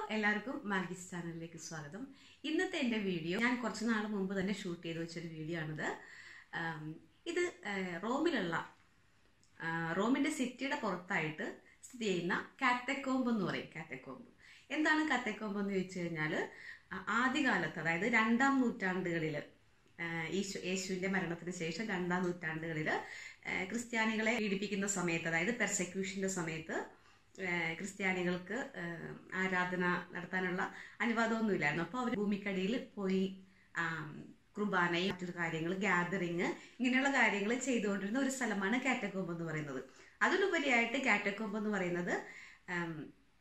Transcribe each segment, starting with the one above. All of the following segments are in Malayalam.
എല്ലാവർക്കും മാഗീസ് ചാനലിലേക്ക് സ്വാഗതം ഇന്നത്തെ എൻ്റെ വീഡിയോ ഞാൻ കുറച്ച് നാൾ മുമ്പ് തന്നെ ഷൂട്ട് ചെയ്ത് വെച്ചൊരു വീഡിയോ ആണിത് ആം, ഇത് ആ, റോമിലുള്ള ആ, റോമിന്റെ സിറ്റിയുടെ പുറത്തായിട്ട് സ്ഥിതി ചെയ്യുന്ന കാറ്റക്കോമ്പ് എന്ന് പറയും കാറ്റക്കോമ്പ് എന്താണ് കാറ്റക്കോമ്പ് എന്ന് ചോദിച്ചു കഴിഞ്ഞാൽ ആദ്യകാലത്ത് അതായത് രണ്ടാം നൂറ്റാണ്ടുകളിൽ യേശു യേശുവിന്റെ മരണത്തിന് ശേഷം രണ്ടാം നൂറ്റാണ്ടുകളിൽ ക്രിസ്ത്യാനികളെ പീഡിപ്പിക്കുന്ന സമയത്ത് അതായത് പെർസെക്യൂഷന്റെ സമയത്ത് ആ, ക്രിസ്ത്യാനികൾക്ക് ആ, ആരാധന നടത്താനുള്ള അനുവാദമൊന്നുമില്ലായിരുന്നു അപ്പോൾ അവർ ഭൂമിക്കടിയിൽ പോയി ആ, കുർബാനയും മറ്റൊരു കാര്യങ്ങൾ ഗ്യാതറിങ് ഇങ്ങനെയുള്ള കാര്യങ്ങൾ ചെയ്തുകൊണ്ടിരുന്ന ഒരു സ്ഥലമാണ് കാറ്റക്കോമ്പ് എന്ന് പറയുന്നത് അതിലുപരിയായിട്ട് കാറ്റക്കോമ്പ് എന്ന് പറയുന്നത് ആം,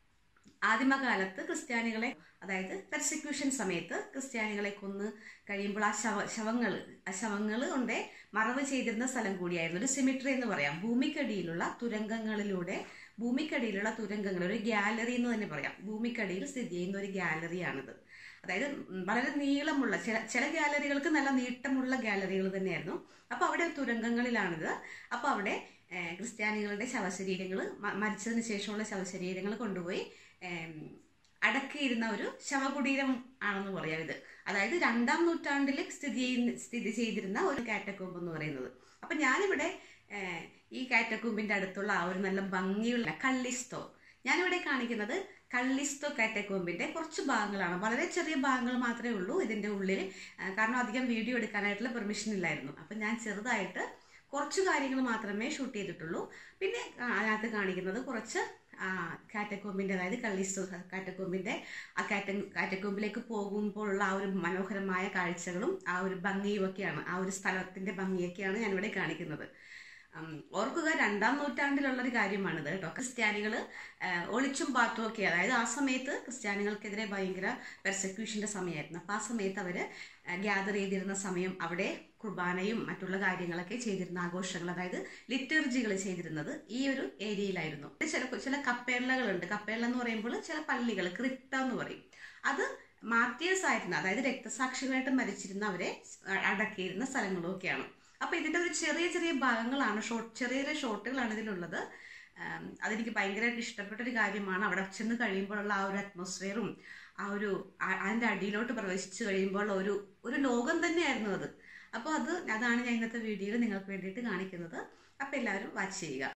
ആദിമകാലത്ത് ക്രിസ്ത്യാനികളെ അതായത് പെർസിക്യൂഷൻ സമയത്ത് ക്രിസ്ത്യാനികളെ കൊന്ന് കഴിയുമ്പോൾ ആ ശവ ശവങ്ങൾ ആ ശവങ്ങൾ കൊണ്ട് മറവ് ചെയ്തിരുന്ന സ്ഥലം കൂടിയായിരുന്നു ഒരു സിമിട്രി എന്ന് പറയാം ഭൂമിക്കടിയിലുള്ള തുരങ്കങ്ങളിലൂടെ ഭൂമിക്കടിയിലുള്ള തുരങ്കങ്ങൾ ഒരു ഗാലറി എന്ന് തന്നെ പറയാം ഭൂമിക്കടിയിൽ സ്ഥിതി ചെയ്യുന്ന ഒരു ഗാലറിയാണിത് അതായത് ഉം വളരെ നീളമുള്ള ചില ചില ഗാലറികൾക്ക് നല്ല നീട്ടമുള്ള ഗാലറികൾ തന്നെയായിരുന്നു അപ്പോൾ അവിടെ തുരങ്കങ്ങളിലാണിത് അപ്പോൾ അവിടെ ഏഹ്, ക്രിസ്ത്യാനികളുടെ ശവശരീരങ്ങൾ മരിച്ചതിന് ശേഷമുള്ള ശവശരീരങ്ങൾ കൊണ്ടുപോയി ഏം, അടക്കിയിരുന്ന ഒരു ശവകുടീരം ആണെന്ന് പറയാം ഇത് അതായത് രണ്ടാം നൂറ്റാണ്ടിൽ സ്ഥിതി ചെയ്യുന്ന സ്ഥിതി ചെയ്തിരുന്ന ഒരു കാറ്റക്കൂമ്പ് എന്ന് പറയുന്നത് അപ്പൊ ഞാനിവിടെ ഏഹ്, ഈ കാറ്റക്കൂമ്പിന്റെ അടുത്തുള്ള ആ ഒരു നല്ല ഭംഗിയുള്ള കള്ളിസ്തോ ഞാനിവിടെ കാണിക്കുന്നത് കള്ളിസ്തോ കാറ്റക്കൂമ്പിന്റെ കുറച്ച് ഭാഗങ്ങളാണ് വളരെ ചെറിയ ഭാഗങ്ങൾ മാത്രമേ ഉള്ളൂ ഇതിന്റെ ഉള്ളിൽ ആ, കാരണം അധികം വീഡിയോ എടുക്കാനായിട്ടുള്ള പെർമിഷൻ ഇല്ലായിരുന്നു അപ്പം ഞാൻ ചെറുതായിട്ട് കുറച്ച് കാര്യങ്ങൾ മാത്രമേ ഷൂട്ട് ചെയ്തിട്ടുള്ളൂ പിന്നെ ആ, അതിനകത്ത് കാണിക്കുന്നത് കുറച്ച് കാറ്റക്കോമ്പിന്റെ അതായത് കള്ളിസ്തോ കാറ്റക്കോമ്പിന്റെ ആ കാറ്റ കാറ്റക്കോമ്പിലേക്ക് പോകുമ്പോഴുള്ള ആ ഒരു മനോഹരമായ കാഴ്ചകളും ആ ഒരു ഭംഗിയും ഒക്കെയാണ് ആ ഒരു സ്ഥലത്തിന്റെ ഭംഗിയൊക്കെയാണ് ഞാനിവിടെ കാണിക്കുന്നത് ഉം, ഓർക്കുക രണ്ടാം നൂറ്റാണ്ടിലുള്ള ഒരു കാര്യമാണിത് കേട്ടോ ക്രിസ്ത്യാനികൾ ഒളിച്ചും പാത്തും ഒക്കെ അതായത് ആ സമയത്ത് ക്രിസ്ത്യാനികൾക്കെതിരെ ഭയങ്കര പെർസെക്യൂഷന്റെ സമയമായിരുന്നു അപ്പോൾ ആ സമയത്ത് അവർ ഗ്യാദർ ചെയ്തിരുന്ന സമയം അവിടെ കുർബാനയും മറ്റുള്ള കാര്യങ്ങളൊക്കെ ചെയ്തിരുന്ന ആഘോഷങ്ങൾ അതായത് ലിറ്റർജികൾ ചെയ്തിരുന്നത് ഈ ഒരു ഏരിയയിലായിരുന്നു ചില ചില കപ്പേളകളുണ്ട് കപ്പേള എന്ന് പറയുമ്പോൾ ചില പള്ളികൾ ക്രിപ്റ്റ എന്ന് പറയും അത് മാർട്ടിയേഴ്സ് ആയിരുന്ന അതായത് രക്തസാക്ഷികളായിട്ട് മരിച്ചിരുന്നവരെ അടക്കിയിരുന്ന സ്ഥലങ്ങളും ഒക്കെയാണ് അപ്പൊ ഇതിന്റെ ഒരു ചെറിയ ചെറിയ ഭാഗങ്ങളാണ് ഷോർട്ട് ചെറിയ ചെറിയ ഷോട്ടുകളാണ് ഇതിലുള്ളത് ആം, അതെനിക്ക് ഭയങ്കരമായിട്ട് ഇഷ്ടപ്പെട്ട ഒരു കാര്യമാണ് അവിടെ ചെന്ന് കഴിയുമ്പോഴുള്ള ആ ഒരു അറ്റ്മോസ്ഫിയറും ആ ഒരു ആ- അതിന്റെ അടിയിലോട്ട് പ്രവേശിച്ചു കഴിയുമ്പോൾ ഒരു ഒരു ലോകം തന്നെയായിരുന്നു അത് അപ്പോൾ അത് അതാണ് ഞാൻ ഇന്നത്തെ വീഡിയോയിൽ നിങ്ങൾക്ക് വേണ്ടിയിട്ട് കാണിക്കുന്നത് അപ്പോൾ എല്ലാവരും വാച്ച് ചെയ്യുക